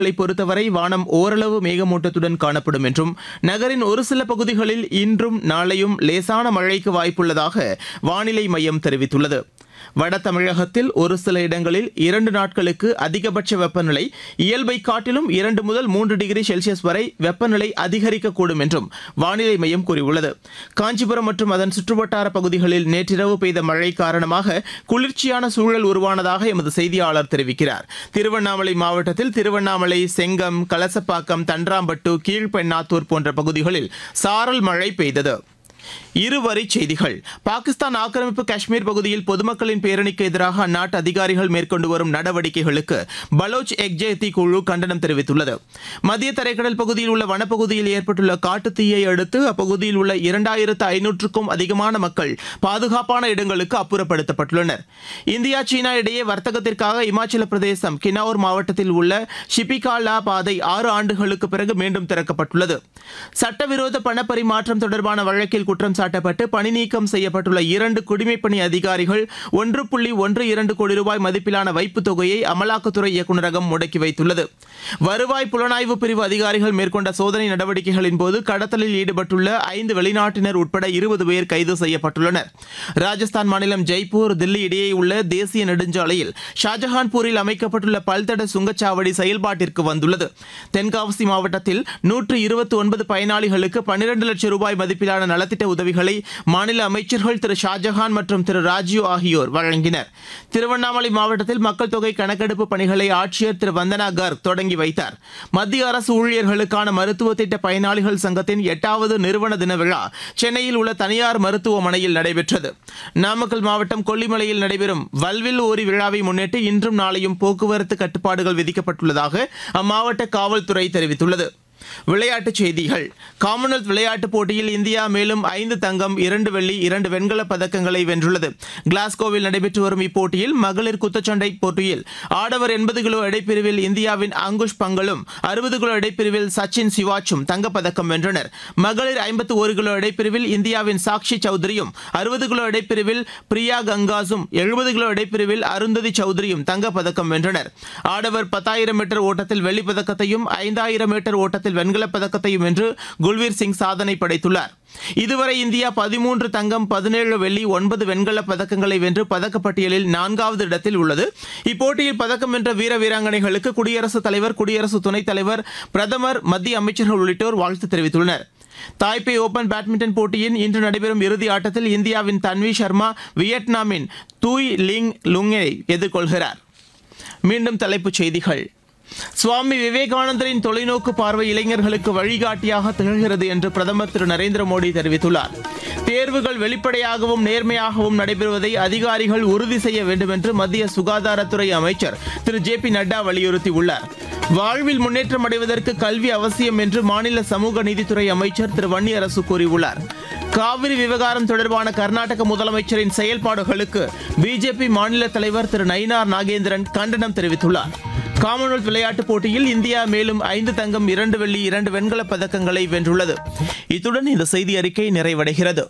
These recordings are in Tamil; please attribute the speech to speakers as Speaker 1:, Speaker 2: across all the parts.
Speaker 1: களை பொறுத்தவரை வானம் ஓரளவு மேகமூட்டத்துடன் காணப்படும் என்றும் நகரின் ஒரு சில பகுதிகளில் இன்றும் நாளையும் லேசான மழைக்கு வாய்ப்புள்ளதாக வானிலை மையம் தெரிவித்துள்ளது வட தமிழகத்தில் ஒரு சில இடங்களில் இரண்டு நாட்களுக்கு அதிகபட்ச வெப்பநிலை இயல்பை காட்டிலும் இரண்டு முதல் மூன்று டிகிரி செல்சியஸ் வரை வெப்பநிலை அதிகரிக்கக்கூடும் என்றும் வானிலை மையம் கூறியுள்ளது காஞ்சிபுரம் மற்றும் அதன் சுற்றுவட்டார பகுதிகளில் நேற்றிரவு பெய்த மழை காரணமாக குளிர்ச்சியான சூழல் உருவானதாக எமது செய்தியாளர் தெரிவிக்கிறார் திருவண்ணாமலை மாவட்டத்தில் திருவண்ணாமலை செங்கம் கலசப்பாக்கம் தன்றாம்பட்டு கீழ்பெண்ணாத்தூர் போன்ற பகுதிகளில் சாரல் மழை பெய்தது இருவரிச் செய்திகள் பாகிஸ்தான் ஆக்கிரமிப்பு காஷ்மீர் பகுதியில் பொதுமக்களின் பேரணிக்கு எதிராக அந்நாட்டு அதிகாரிகள் மேற்கொண்டு வரும் நடவடிக்கைகளுக்கு பலோச் எக்ஜேத்தி குழு கண்டனம் தெரிவித்துள்ளது மத்திய தரைக்கடல் பகுதியில் உள்ள வனப்பகுதியில் ஏற்பட்டுள்ள காட்டுத் தீயை அடுத்து அப்பகுதியில் உள்ள இரண்டாயிரத்து ஐநூற்றுக்கும் அதிகமான மக்கள் பாதுகாப்பான இடங்களுக்கு அப்புறப்படுத்தப்பட்டுள்ளனர் இந்தியா சீனா இடையே வர்த்தகத்திற்காக இமாச்சல பிரதேசம் கின்னௌர் மாவட்டத்தில் உள்ள ஷிபிகாலா பாதை ஆறு ஆண்டுகளுக்கு பிறகு மீண்டும் திறக்கப்பட்டுள்ளது சட்டவிரோத பணப்பரிமாற்றம் தொடர்பான வழக்கில் குற்றம் சாட்டப்பட்டு பணி நீக்கம் செய்யப்பட்டுள்ள இரண்டு குடிமைப்பணி அதிகாரிகள் ஒன்று புள்ளி ஒன்று இரண்டு கோடி ரூபாய் மதிப்பிலான வைப்புத் தொகையை அமலாக்கத்துறை இயக்குநரகம் முடக்கி வைத்துள்ளது வருவாய் புலனாய்வு பிரிவு அதிகாரிகள் மேற்கொண்ட சோதனை நடவடிக்கைகளின் போது கடத்தலில் ஈடுபட்டுள்ள ஐந்து வெளிநாட்டினர் உட்பட இருபது பேர் கைது செய்யப்பட்டுள்ளனர் ராஜஸ்தான் மாநிலம் ஜெய்ப்பூர் தில்லி இடையே உள்ள தேசிய நெடுஞ்சாலையில் ஷாஜஹான்பூரில் அமைக்கப்பட்டுள்ள பல்தட சுங்கச்சாவடி செயல்பாட்டிற்கு வந்துள்ளது தென்காசி மாவட்டத்தில் நூற்று இருபத்தி ஒன்பது பயனாளிகளுக்கு பன்னிரண்டு லட்சம் ரூபாய் மதிப்பிலான நலத்திட்ட உதவிகளை மாநில அமைச்சர்கள் திரு ஷாஜஹான் மற்றும் திரு ராஜீவ் ஆகியோர் வழங்கினர் திருவண்ணாமலை மாவட்டத்தில் மக்கள் தொகை கணக்கெடுப்பு பணிகளை ஆட்சியர் திரு வந்தனா கர்க் தொடங்கி வைத்தார் மத்திய அரசு ஊழியர்களுக்கான மருத்துவ திட்ட பயனாளிகள் சங்கத்தின் எட்டாவது நிறுவன தின விழா சென்னையில் உள்ள தனியார் மருத்துவமனையில் நடைபெற்றது நாமக்கல் மாவட்டம் கொல்லிமலையில் நடைபெறும் வல்வில் ஓரி விழாவை முன்னிட்டு இன்றும் நாளையும் போக்குவரத்து கட்டுப்பாடுகள் விதிக்கப்பட்டுள்ளதாக அம்மாவட்ட காவல்துறை தெரிவித்துள்ளது விளையாட்டுச் செய்திகள் காமன்வெல்த் விளையாட்டுப் போட்டியில் இந்தியா மேலும் ஐந்து தங்கம் இரண்டு வெள்ளி இரண்டு வெண்கலப் பதக்கங்களை வென்றுள்ளது கிளாஸ்கோவில் நடைபெற்று வரும் இப்போட்டியில் மகளிர் குத்துச்சண்டை போட்டியில் ஆடவர் எண்பது கிலோ எடைப்பிரிவில் இந்தியாவின் அங்குஷ் பங்கலும் அறுபது கிலோ எடைப்பிரிவில் சச்சின் சிவாச்சும் தங்கப்பதக்கம் வென்றனர் மகளிர் ஐம்பத்து ஒரு கிலோ எடைப்பிரிவில் இந்தியாவின் சாக்ஷி சௌத்ரியும் அறுபது கிலோ எடைப்பிரிவில் பிரியா கங்காஸும் எழுபது கிலோ எடைப்பிரிவில் அருந்ததி சௌத்ரியும் தங்கப்பதக்கம் வென்றனர் ஆடவர் பத்தாயிரம் மீட்டர் ஓட்டத்தில் வெள்ளிப் பதக்கத்தையும் ஐந்தாயிரம் மீட்டர் ஓட்டத்தில் வெண்கலப் பதக்கத்தையும் வென்று குல்வீர் சிங் சாதனை படைத்துள்ளார் இதுவரை இந்தியா பதிமூன்று தங்கம் பதினேழு வெள்ளி ஒன்பது வெண்கலப் பதக்கங்களை வென்று பதக்கப்பட்டியலில் நான்காவது இடத்தில் உள்ளது இப்போட்டியில் பதக்கம் வென்ற வீர வீராங்கனைகளுக்கு குடியரசுத் தலைவர் குடியரசு துணைத் தலைவர் பிரதமர் மத்திய அமைச்சர்கள் உள்ளிட்டோர் வாழ்த்து தெரிவித்துள்ளனர் தாய்பே ஓபன் பேட்மிண்டன் போட்டியின் இன்று நடைபெறும் இறுதி ஆட்டத்தில் இந்தியாவின் தன்வி சர்மா வியட்நாமின் தூய் லிங் லுங்கை எதிர்கொள்கிறார் மீண்டும் தலைப்புச் செய்திகள் சுவாமி விவேகானந்தரின் தொலைநோக்கு பார்வை இளைஞர்களுக்கு வழிகாட்டியாக திகழ்கிறது என்று பிரதமர் திரு நரேந்திர மோடி தெரிவித்துள்ளார் தேர்வுகள் வெளிப்படையாகவும் நேர்மையாகவும் நடைபெறுவதை அதிகாரிகள் உறுதி செய்ய வேண்டும் என்று மத்திய சுகாதாரத்துறை அமைச்சர் திரு ஜே பி நட்டா வலியுறுத்தியுள்ளார் வாழ்வில் முன்னேற்றம் அடைவதற்கு கல்வி அவசியம் என்று மாநில சமூக நீதித்துறை அமைச்சர் திரு வன்னியரசு கூறியுள்ளார் காவிரி விவகாரம் தொடர்பான கர்நாடக முதலமைச்சரின் செயல்பாடுகளுக்கு பிஜேபி மாநில தலைவர் திரு நயினார் நாகேந்திரன் கண்டனம் தெரிவித்துள்ளார் காமன்வெல்த் விளையாட்டுப் போட்டியில் இந்தியா மேலும் ஐந்து தங்கம் இரண்டு வெள்ளி இரண்டு வெண்கலப் பதக்கங்களை வென்றுள்ளது இத்துடன் இந்த செய்தி அறிக்கை நிறைவடைகிறது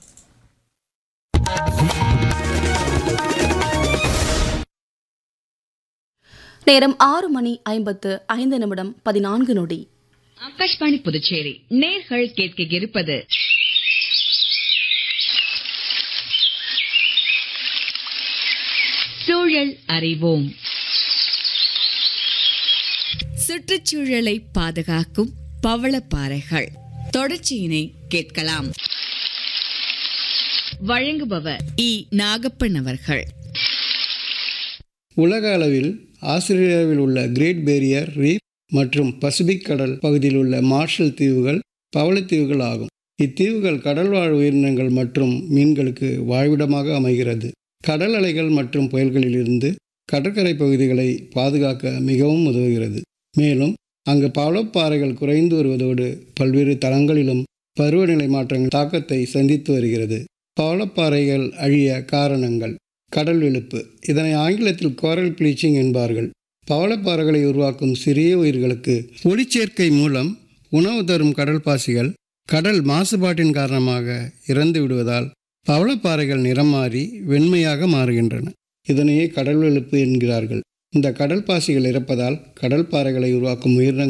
Speaker 2: நேரம் ஆறு மணி ஐம்பத்து ஐந்து நிமிடம் பதினான்கு நொடி
Speaker 3: ஆகாஷ்வாணி புதுச்சேரி நேர்கள் கேட்க இருப்பது சூழல் அறிவோம் சுற்றுச்சூழலை பாதுகாக்கும் பவளப்பாறைகள் தொடர்ச்சியினை கேட்கலாம் வழங்குபவர் இ நாகப்பன் அவர்கள்
Speaker 4: உலக அளவில் ஆஸ்திரேலியாவில் உள்ள கிரேட் பேரியர் ரீப் மற்றும் பசிபிக் கடல் பகுதியில் உள்ள மார்ஷல் தீவுகள் பவளத்தீவுகள் ஆகும் இத்தீவுகள் கடல்வாழ் உயிரினங்கள் மற்றும் மீன்களுக்கு வாழ்விடமாக அமைகிறது கடல் அலைகள் மற்றும் புயல்களிலிருந்து கடற்கரை பகுதிகளை பாதுகாக்க மிகவும் உதவுகிறது மேலும் அங்கு பவளப்பாறைகள் குறைந்து வருவதோடு பல்வேறு தளங்களிலும் பருவநிலை மாற்றங்கள் தாக்கத்தை சந்தித்து வருகிறது பவளப்பாறைகள் அழிய காரணங்கள் கடல் வெளுப்பு இதனை ஆங்கிலத்தில் கோரல் ப்ளீச்சிங் என்பார்கள் பவளப்பாறைகளை உருவாக்கும் சிறிய உயிர்களுக்கு ஒளிச்சேர்க்கை மூலம் உணவு தரும் கடல் பாசிகள் கடல் மாசுபாட்டின் காரணமாக இறந்து விடுவதால் பவளப்பாறைகள் நிறம் மாறி வெண்மையாக மாறுகின்றன இதனையே கடல் வெளுப்பு என்கிறார்கள் இந்த கடல் பாசிகள் இறப்பதால் கடல் பாறைகளை உருவாக்கும் உயிரினங்கள்